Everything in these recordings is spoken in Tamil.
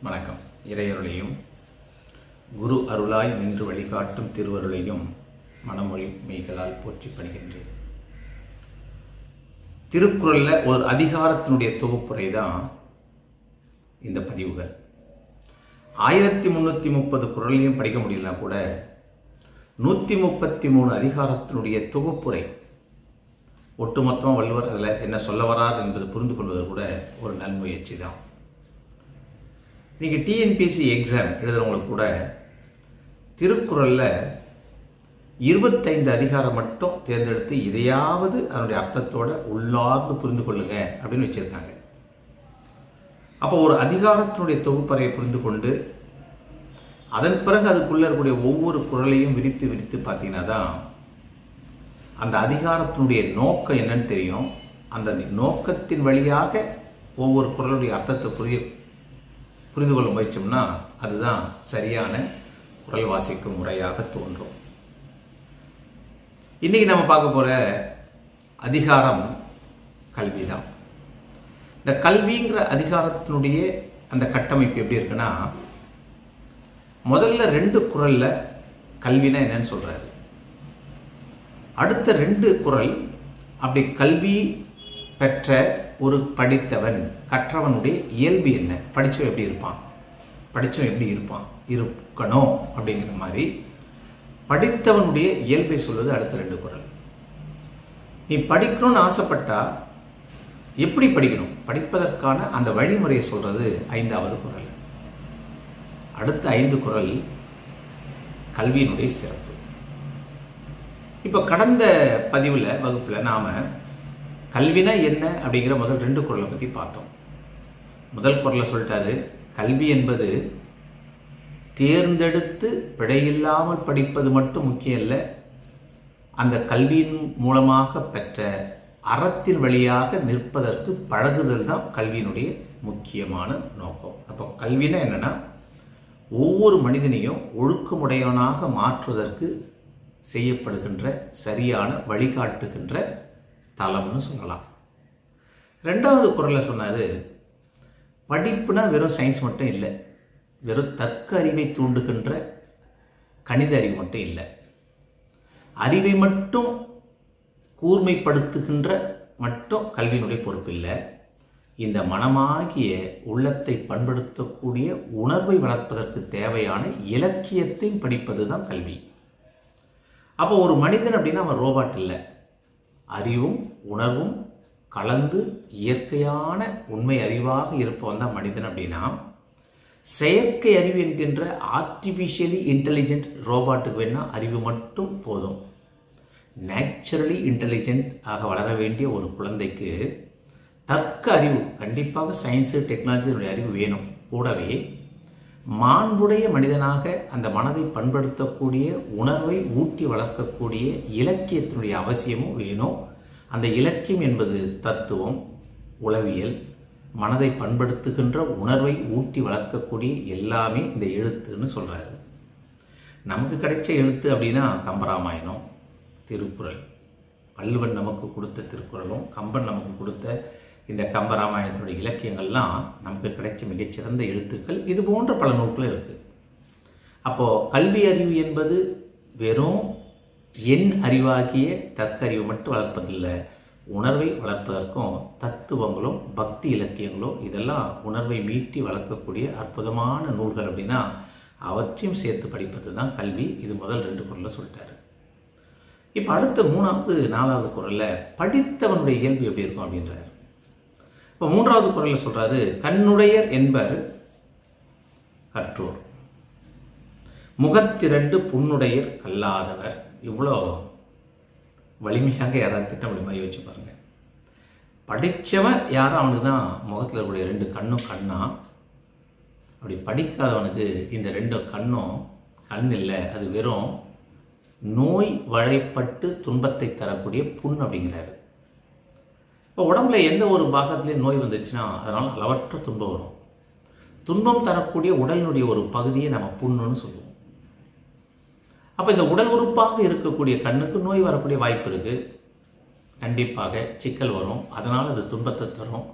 வணக்கம் இறையருளையும் குரு அருளாய் நின்று வழிகாட்டும் திருவருளையும் மனமொழி மெய்களால் போற்றி பணிகின்றேன் திருக்குறள்ல ஒரு அதிகாரத்தினுடைய தொகுப்புரை தான் இந்த பதிவுகள் ஆயிரத்தி முன்னூத்தி முப்பது குரலையும் படிக்க முடியலனா கூட நூத்தி முப்பத்தி மூணு அதிகாரத்தினுடைய தொகுப்புரை ஒட்டுமொத்தமாக வள்ளுவர் அதில் என்ன சொல்ல வரார் என்பது புரிந்து கொள்வது கூட ஒரு நன்முயற்சி தான் நீங்கள் டிஎன்பிசி எக்ஸாம் எழுதுறவங்களுக்கு கூட திருக்குறளில் இருபத்தைந்து அதிகாரம் மட்டும் தேர்ந்தெடுத்து இதையாவது அதனுடைய அர்த்தத்தோட உள்ளார்ந்து புரிந்து கொள்ளுங்க அப்படின்னு வச்சிருக்காங்க அப்போ ஒரு அதிகாரத்தினுடைய தொகுப்பறையை புரிந்து கொண்டு அதன் பிறகு அதுக்குள்ள இருக்கக்கூடிய ஒவ்வொரு குரலையும் விரித்து விரித்து பார்த்தீங்கன்னா தான் அந்த அதிகாரத்தினுடைய நோக்கம் என்னன்னு தெரியும் அந்த நோக்கத்தின் வழியாக ஒவ்வொரு குரலுடைய அர்த்தத்தை புரிய புரிந்து கொள்ள முயற்சோம்னா அதுதான் சரியான குரல் வாசிக்கும் முறையாக தோன்றும் இன்னைக்கு நம்ம பார்க்க போற அதிகாரம் கல்விதான் இந்த கல்விங்கிற அதிகாரத்தினுடைய அந்த கட்டமைப்பு எப்படி இருக்குன்னா முதல்ல ரெண்டு குரல்ல கல்வினா என்னன்னு சொல்றாரு அடுத்த ரெண்டு குரல் அப்படி கல்வி பெற்ற ஒரு படித்தவன் கற்றவனுடைய இயல்பு என்ன படித்தவன் எப்படி இருப்பான் படித்தவன் எப்படி இருப்பான் இருக்கணும் அப்படிங்கிற மாதிரி படித்தவனுடைய இயல்பை சொல்வது அடுத்த ரெண்டு குரல் நீ படிக்கணும்னு ஆசைப்பட்டா எப்படி படிக்கணும் படிப்பதற்கான அந்த வழிமுறையை சொல்றது ஐந்தாவது குரல் அடுத்த ஐந்து குரல் கல்வியினுடைய சிறப்பு இப்போ கடந்த பதிவில் வகுப்பில் நாம் கல்வினா என்ன அப்படிங்கிற முதல் ரெண்டு குரலை பற்றி பார்த்தோம் முதல் குரலை சொல்லிட்டாரு கல்வி என்பது தேர்ந்தெடுத்து பிழையில்லாமல் படிப்பது மட்டும் முக்கியம் இல்லை அந்த கல்வியின் மூலமாக பெற்ற அறத்தின் வழியாக நிற்பதற்கு பழகுதல் தான் கல்வியினுடைய முக்கியமான நோக்கம் அப்போ கல்வினா என்னன்னா ஒவ்வொரு மனிதனையும் ஒழுக்கமுடையவனாக மாற்றுவதற்கு செய்யப்படுகின்ற சரியான வழிகாட்டுகின்ற தலம்னு சொல்லலாம் ரெண்டாவது குரலை சொன்னாரு படிப்புனா வெறும் சயின்ஸ் மட்டும் இல்லை வெறும் தர்க்க அறிவை தூண்டுகின்ற கணித அறிவு மட்டும் இல்லை அறிவை மட்டும் கூர்மைப்படுத்துகின்ற மட்டும் கல்வியினுடைய பொறுப்பு இல்லை இந்த மனமாகிய உள்ளத்தை பண்படுத்தக்கூடிய உணர்வை வளர்ப்பதற்கு தேவையான இலக்கியத்தையும் படிப்பது தான் கல்வி அப்போ ஒரு மனிதன் அப்படின்னா அவன் ரோபாட் இல்லை அறிவும் உணர்வும் கலந்து இயற்கையான உண்மை அறிவாக இருப்பவன் தான் மனிதன் அப்படின்னா செயற்கை அறிவு என்கின்ற ஆர்டிஃபிஷியலி இன்டெலிஜென்ட் ரோபாட்டுக்கு வேணா அறிவு மட்டும் போதும் நேச்சுரலி இன்டெலிஜென்ட் ஆக வளர வேண்டிய ஒரு குழந்தைக்கு தர்க்க அறிவு கண்டிப்பாக சயின்ஸு டெக்னாலஜி அறிவு வேணும் கூடவே மாண்புடைய மனிதனாக அந்த மனதை பண்படுத்தக்கூடிய உணர்வை ஊட்டி வளர்க்கக்கூடிய இலக்கியத்தினுடைய அவசியமும் வேணும் அந்த இலக்கியம் என்பது தத்துவம் உளவியல் மனதை பண்படுத்துகின்ற உணர்வை ஊட்டி வளர்க்கக்கூடிய எல்லாமே இந்த எழுத்துன்னு சொல்றாரு நமக்கு கிடைச்ச எழுத்து அப்படின்னா கம்பராமாயணம் திருக்குறள் வள்ளுவன் நமக்கு கொடுத்த திருக்குறளும் கம்பன் நமக்கு கொடுத்த இந்த கம்பராமாயணத்தினுடைய இலக்கியங்கள்லாம் நமக்கு கிடைச்ச மிகச்சிறந்த எழுத்துக்கள் இது போன்ற பல நூல்கள் இருக்கு அப்போ கல்வி அறிவு என்பது வெறும் எண் அறிவாகிய தற்கறிவு மட்டும் வளர்ப்பதில்லை உணர்வை வளர்ப்பதற்கும் தத்துவங்களும் பக்தி இலக்கியங்களும் இதெல்லாம் உணர்வை மீட்டி வளர்க்கக்கூடிய அற்புதமான நூல்கள் அப்படின்னா அவற்றையும் சேர்த்து படிப்பது தான் கல்வி இது முதல் ரெண்டு குரல்ல சொல்லிட்டாரு இப்போ அடுத்த மூணாவது நாலாவது குரல்ல படித்தவனுடைய இயல்பு எப்படி இருக்கும் அப்படின்றாரு இப்போ மூன்றாவது குரல்ல சொல்றாரு கண்ணுடையர் என்பர் கற்றோர் முகத்திரண்டு புண்ணுடையர் கல்லாதவர் இவ்வளோ வலிமையாக யாராவது திட்ட முடியுமா யோசிச்சு பாருங்க படித்தவன் யாரும் அவனுக்கு தான் முகத்தில் இருக்கக்கூடிய ரெண்டு கண்ணும் கண்ணா அப்படி படிக்காதவனுக்கு இந்த ரெண்டு கண்ணும் கண் இல்லை அது வெறும் நோய் வழைப்பட்டு துன்பத்தை தரக்கூடிய புண் அப்படிங்கிறாரு இப்போ உடம்புல எந்த ஒரு பாகத்துலேயும் நோய் வந்துச்சுன்னா அதனால் அளவற்ற துன்பம் வரும் துன்பம் தரக்கூடிய உடலினுடைய ஒரு பகுதியை நம்ம புண்ணுன்னு சொல்லுவோம் அப்போ இந்த உடல் உறுப்பாக இருக்கக்கூடிய கண்ணுக்கு நோய் வரக்கூடிய வாய்ப்பு இருக்கு கண்டிப்பாக சிக்கல் வரும் அதனால் அது துன்பத்தை தரும்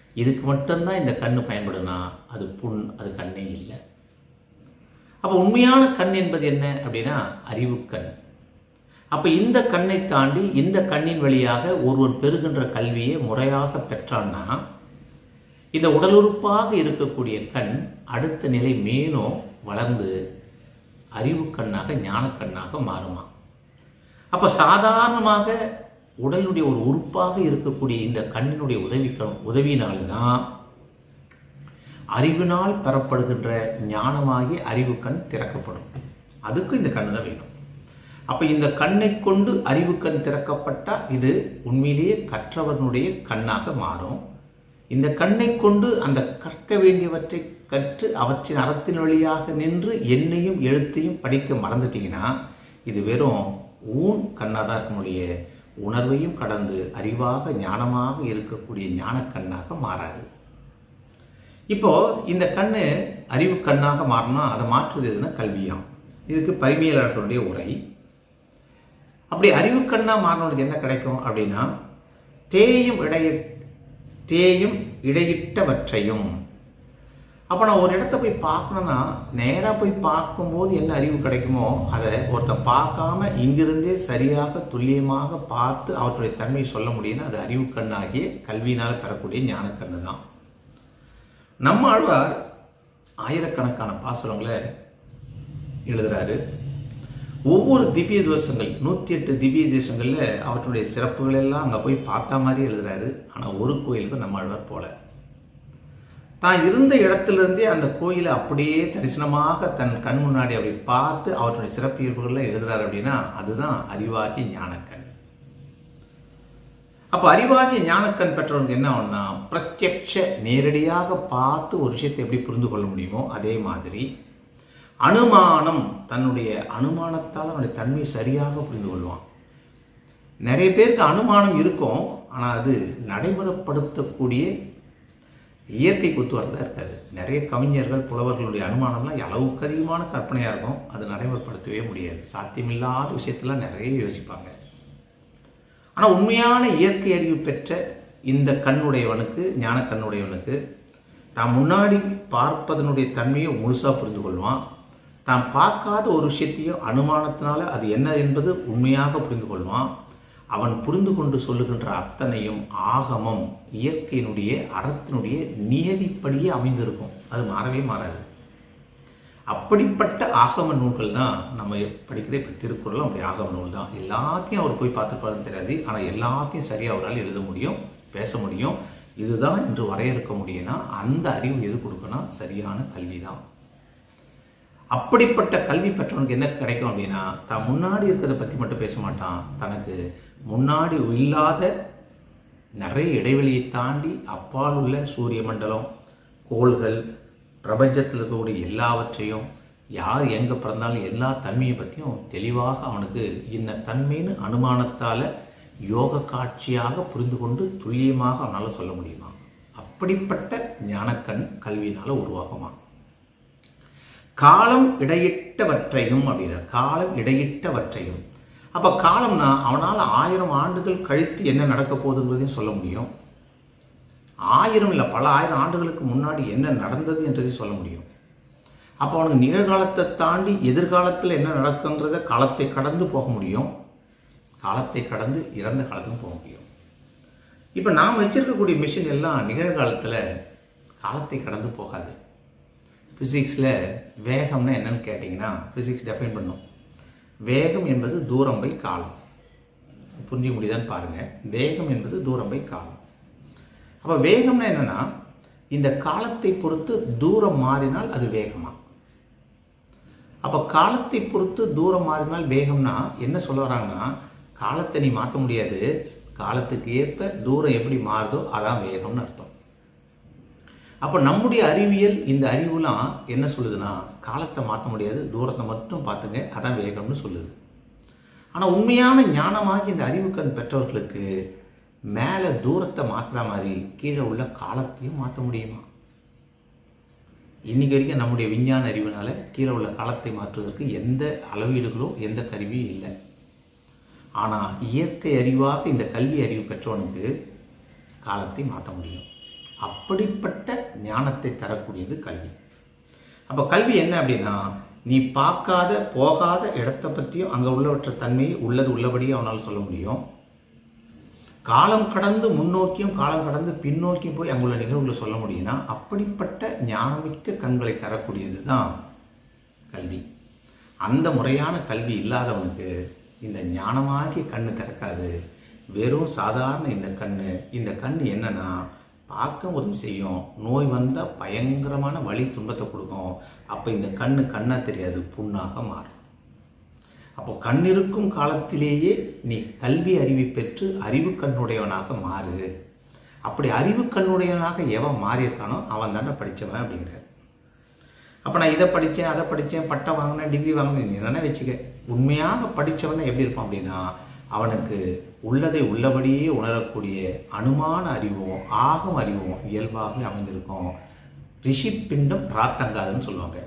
இதுக்கு மட்டும்தான் இந்த கண்ணு பயன்படுனா அது புண் அது கண்ணே இல்லை அப்போ உண்மையான கண் என்பது என்ன அப்படின்னா அறிவுக்கண் அப்போ இந்த கண்ணை தாண்டி இந்த கண்ணின் வழியாக ஒருவன் பெறுகின்ற கல்வியை முறையாக பெற்றான்னா இந்த உடலுறுப்பாக இருக்கக்கூடிய கண் அடுத்த நிலை மேலும் வளர்ந்து அறிவு கண்ணாக ஞானக்கண்ணாக மாறுமா அப்போ சாதாரணமாக உடலுடைய ஒரு உறுப்பாக இருக்கக்கூடிய இந்த கண்ணினுடைய உதவி உதவியினால்தான் அறிவினால் பெறப்படுகின்ற ஞானமாகி அறிவு கண் திறக்கப்படும் அதுக்கும் இந்த கண்ணு தான் வேணும் அப்ப இந்த கண்ணை கொண்டு அறிவு கண் திறக்கப்பட்டா இது உண்மையிலேயே கற்றவனுடைய கண்ணாக மாறும் இந்த கண்ணை கொண்டு அந்த கற்க வேண்டியவற்றை கற்று அவற்றின் அறத்தின் வழியாக நின்று எண்ணையும் எழுத்தையும் படிக்க மறந்துட்டீங்கன்னா இது வெறும் ஊன் கண்ணாக தான் இருக்க முடிய உணர்வையும் கடந்து அறிவாக ஞானமாக இருக்கக்கூடிய ஞான கண்ணாக மாறாது இப்போ இந்த கண்ணு அறிவு கண்ணாக மாறினா அதை மாற்றுவது எதுனா கல்வியாம் இதுக்கு பரிமையாளர்களுடைய உரை அப்படி அறிவு கண்ணா மாறினவனுக்கு என்ன கிடைக்கும் அப்படின்னா தேயும் இடைய தேயும் இடையிட்டவற்றையும் அப்போ நான் ஒரு இடத்த போய் பார்க்கணும்னா நேராக போய் பார்க்கும்போது என்ன அறிவு கிடைக்குமோ அதை ஒருத்தன் பார்க்காம இங்கிருந்தே சரியாக துல்லியமாக பார்த்து அவற்றுடைய தன்மையை சொல்ல முடியும்னா அது அறிவு கண்ணாகிய கல்வியினால் பெறக்கூடிய ஞானக்கண்ணு தான் நம்ம ஆழ்வார் ஆயிரக்கணக்கான பாசுரங்களை எழுதுறாரு ஒவ்வொரு திவ்ய தேசங்கள் நூற்றி எட்டு திவ்ய தேசங்களில் அவற்றுடைய சிறப்புகள் எல்லாம் அங்கே போய் பார்த்த மாதிரி எழுதுறாரு ஆனால் ஒரு கோயிலுக்கு நம்ம ஆழ்வார் போல தான் இருந்த இடத்திலிருந்தே அந்த கோயிலை அப்படியே தரிசனமாக தன் கண் முன்னாடி அப்படி பார்த்து அவற்றுடைய சிறப்பு இயல்புகளை எழுதுறாரு அப்படின்னா அதுதான் அறிவாகி ஞானக்கண் அப்ப அறிவாகி ஞானக்கண் பெற்றவனுக்கு என்ன ஆகும்னா பிரத்யட்ச நேரடியாக பார்த்து ஒரு விஷயத்தை எப்படி புரிந்து கொள்ள முடியுமோ அதே மாதிரி அனுமானம் தன்னுடைய அனுமானத்தால் அவனுடைய தன்மை சரியாக புரிந்து கொள்வான் நிறைய பேருக்கு அனுமானம் இருக்கும் ஆனால் அது நடைமுறைப்படுத்தக்கூடிய இயற்கை குத்துவரதாக இருக்காது நிறைய கவிஞர்கள் புலவர்களுடைய அனுமானம்லாம் அளவுக்கு அதிகமான கற்பனையாக இருக்கும் அது நடைமுறைப்படுத்தவே முடியாது சாத்தியமில்லாத விஷயத்தெல்லாம் நிறைய யோசிப்பாங்க ஆனால் உண்மையான இயற்கை அறிவு பெற்ற இந்த கண்ணுடையவனுக்கு ஞான கண்ணுடையவனுக்கு தான் முன்னாடி பார்ப்பதனுடைய தன்மையை முழுசாக புரிந்து கொள்வான் தான் பார்க்காத ஒரு விஷயத்தையும் அனுமானத்தினால அது என்ன என்பது உண்மையாக புரிந்து கொள்வான் அவன் புரிந்து கொண்டு சொல்லுகின்ற அத்தனையும் ஆகமம் இயற்கையினுடைய அறத்தினுடைய நியதிப்படியே அமைந்திருக்கும் அது மாறவே மாறாது அப்படிப்பட்ட ஆகம நூல்கள் தான் நம்ம படிக்கிற இப்போ திருக்குறளும் அப்படி ஆகம நூல் தான் எல்லாத்தையும் அவர் போய் பார்த்துருப்பாருன்னு தெரியாது ஆனால் எல்லாத்தையும் சரியாக அவரால் எழுத முடியும் பேச முடியும் இதுதான் என்று வரையறுக்க முடியும்னா அந்த அறிவு எது கொடுக்கணும் சரியான கல்வி தான் அப்படிப்பட்ட கல்வி பெற்றவனுக்கு என்ன கிடைக்கும் அப்படின்னா தான் முன்னாடி இருக்கிறத பற்றி மட்டும் பேச மாட்டான் தனக்கு முன்னாடி இல்லாத நிறைய இடைவெளியை தாண்டி அப்பால் உள்ள சூரிய மண்டலம் கோள்கள் பிரபஞ்சத்தில் இருக்கக்கூடிய எல்லாவற்றையும் யார் எங்கே பிறந்தாலும் எல்லா தன்மையை பற்றியும் தெளிவாக அவனுக்கு இன்ன தன்மைன்னு அனுமானத்தால் யோக காட்சியாக புரிந்து கொண்டு துல்லியமாக அவனால் சொல்ல முடியுமா அப்படிப்பட்ட ஞானக்கண் கல்வியினால் உருவாகுமா காலம் இடையிட்டவற்றையும் அப்படின்னா காலம் இடையிட்டவற்றையும் அப்போ காலம்னா அவனால் ஆயிரம் ஆண்டுகள் கழித்து என்ன நடக்க போகுதுங்கிறதையும் சொல்ல முடியும் ஆயிரம் இல்லை பல ஆயிரம் ஆண்டுகளுக்கு முன்னாடி என்ன நடந்தது என்றதையும் சொல்ல முடியும் அப்போ அவனுக்கு நிகழ்காலத்தை தாண்டி எதிர்காலத்தில் என்ன நடக்குங்கிறத காலத்தை கடந்து போக முடியும் காலத்தை கடந்து இறந்த காலத்துக்கும் போக முடியும் இப்போ நாம் வச்சிருக்கக்கூடிய மிஷின் எல்லாம் நிகழ்காலத்தில் காலத்தை கடந்து போகாது ஃபிசிக்ஸில் வேகம்னா என்னன்னு கேட்டிங்கன்னா ஃபிசிக்ஸ் டெஃபைன் பண்ணும் வேகம் என்பது தூரம் பை காலம் புரிஞ்சிக்க முடியுதான்னு பாருங்கள் வேகம் என்பது தூரம் பை காலம் அப்போ வேகம்னா என்னென்னா இந்த காலத்தை பொறுத்து தூரம் மாறினால் அது வேகமா அப்போ காலத்தை பொறுத்து தூரம் மாறினால் வேகம்னா என்ன சொல்ல வராங்கன்னா காலத்தை நீ மாற்ற முடியாது காலத்துக்கு ஏற்ப தூரம் எப்படி மாறுதோ அதான் வேகம்னு அர்த்தம் அப்போ நம்முடைய அறிவியல் இந்த அறிவுலாம் என்ன சொல்லுதுன்னா காலத்தை மாற்ற முடியாது தூரத்தை மட்டும் பார்த்துங்க அதான் வேகம்னு சொல்லுது ஆனால் உண்மையான ஞானமாகி இந்த அறிவுக்கண் பெற்றவர்களுக்கு மேலே தூரத்தை மாற்றுற மாதிரி கீழே உள்ள காலத்தையும் மாற்ற முடியுமா இன்னைக்கு வரைக்கும் நம்முடைய விஞ்ஞான அறிவினால கீழே உள்ள காலத்தை மாற்றுவதற்கு எந்த அளவீடுகளோ எந்த கருவியும் இல்லை ஆனால் இயற்கை அறிவாக இந்த கல்வி அறிவு பெற்றவனுக்கு காலத்தை மாற்ற முடியும் அப்படிப்பட்ட ஞானத்தை தரக்கூடியது கல்வி அப்போ கல்வி என்ன அப்படின்னா நீ பார்க்காத போகாத இடத்த பற்றியும் அங்கே உள்ளவற்ற தன்மையை உள்ளது உள்ளபடியே அவனால் சொல்ல முடியும் காலம் கடந்து முன்னோக்கியும் காலம் கடந்து பின்னோக்கியும் போய் அங்குள்ள நிகழ்வுகளை சொல்ல முடியும்னா அப்படிப்பட்ட ஞானமிக்க கண்களை தரக்கூடியது தான் கல்வி அந்த முறையான கல்வி இல்லாதவனுக்கு இந்த ஞானமாகிய கண்ணு திறக்காது வெறும் சாதாரண இந்த கண்ணு இந்த கண்ணு என்னன்னா பார்க்க உதவி செய்யும் நோய் வந்தால் பயங்கரமான வலி துன்பத்தை கொடுக்கும் அப்போ இந்த கண்ணு கண்ணாக தெரியாது புண்ணாக மாறும் அப்போ கண் இருக்கும் காலத்திலேயே நீ கல்வி அறிவை பெற்று அறிவு கண்ணுடையவனாக மாறு அப்படி அறிவு கண்ணுடையவனாக எவன் மாறியிருக்கானோ அவன் தானே படித்தவன் அப்படிங்கிறார் அப்போ நான் இதை படித்தேன் அதை படித்தேன் பட்டம் வாங்கினேன் டிகிரி வாங்கினேன் நீ தானே வச்சுக்க உண்மையாக படித்தவன் எப்படி இருப்பான் அப்படின்னா அவனுக்கு உள்ளதை உள்ளபடியே உணரக்கூடிய அனுமான அறிவும் ஆகம் அறிவும் இயல்பாகவே அமைந்திருக்கும் ரிஷி பிண்டம் ராத்தங்காதுன்னு சொல்லுவாங்க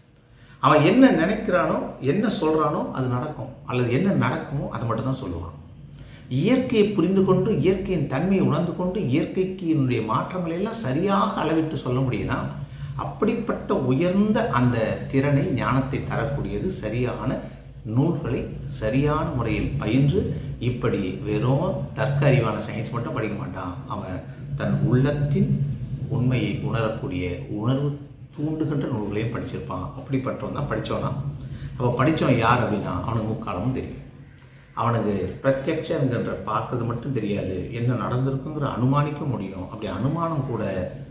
அவன் என்ன நினைக்கிறானோ என்ன சொல்றானோ அது நடக்கும் அல்லது என்ன நடக்குமோ அதை மட்டும்தான் சொல்லுவான் இயற்கையை புரிந்து கொண்டு இயற்கையின் தன்மையை உணர்ந்து கொண்டு இயற்கைக்கு மாற்றங்களை எல்லாம் சரியாக அளவிட்டு சொல்ல முடியும்னா அப்படிப்பட்ட உயர்ந்த அந்த திறனை ஞானத்தை தரக்கூடியது சரியான நூல்களை சரியான முறையில் பயின்று இப்படி வெறும் தர்க்க அறிவான சயின்ஸ் மட்டும் படிக்க மாட்டான் அவன் தன் உள்ளத்தின் உண்மையை உணரக்கூடிய உணர்வு தூண்டுகின்ற நூல்களையும் படிச்சிருப்பான் அப்படிப்பட்டவன் தான் படித்தவனா அப்போ படித்தவன் யார் அப்படின்னா அவனுக்கு முக்காலமும் தெரியும் அவனுக்கு பிரத்யட்சங்கிற பார்க்கறது மட்டும் தெரியாது என்ன நடந்திருக்குங்கிற அனுமானிக்க முடியும் அப்படி அனுமானம் கூட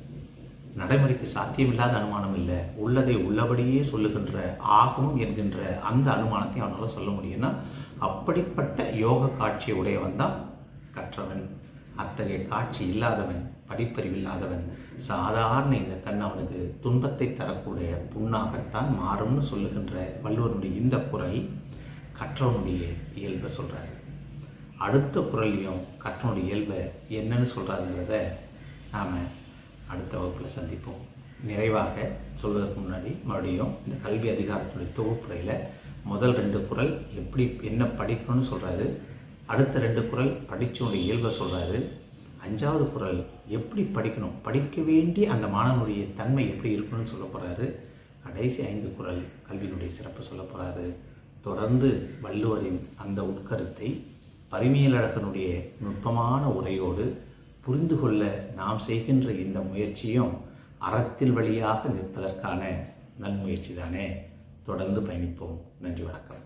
நடைமுறைக்கு சாத்தியமில்லாத அனுமானம் இல்லை உள்ளதை உள்ளபடியே சொல்லுகின்ற ஆகமும் என்கின்ற அந்த அனுமானத்தை அவனால் சொல்ல முடியும்னா அப்படிப்பட்ட யோக காட்சியை உடையவன் தான் கற்றவன் அத்தகைய காட்சி இல்லாதவன் படிப்பறிவு இல்லாதவன் சாதாரண இந்த கண் அவனுக்கு துன்பத்தை தரக்கூடிய புண்ணாகத்தான் மாறும்னு சொல்லுகின்ற வள்ளுவனுடைய இந்த குரல் கற்றவனுடைய இயல்பை சொல்கிறாரு அடுத்த குரல்லையும் கற்றவனுடைய இயல்பை என்னன்னு சொல்கிறாருங்கிறத நாம் அடுத்த வகுப்பில் சந்திப்போம் நிறைவாக சொல்வதற்கு முன்னாடி மறுபடியும் இந்த கல்வி அதிகாரத்துடைய தொகுப்புரையில் முதல் ரெண்டு குரல் எப்படி என்ன படிக்கணும்னு சொல்கிறாரு அடுத்த ரெண்டு குரல் படித்தவனுடைய இயல்பை சொல்கிறாரு அஞ்சாவது குரல் எப்படி படிக்கணும் படிக்க வேண்டிய அந்த மாணவனுடைய தன்மை எப்படி இருக்கணும்னு சொல்ல போகிறாரு கடைசி ஐந்து குரல் கல்வியினுடைய சிறப்பு சொல்ல போகிறாரு தொடர்ந்து வள்ளுவரின் அந்த உட்கருத்தை பரிமையலழகனுடைய நுட்பமான உரையோடு புரிந்து கொள்ள நாம் செய்கின்ற இந்த முயற்சியும் அறத்தில் வழியாக நிற்பதற்கான நன்முயற்சி தானே தொடர்ந்து பயணிப்போம் நன்றி வணக்கம்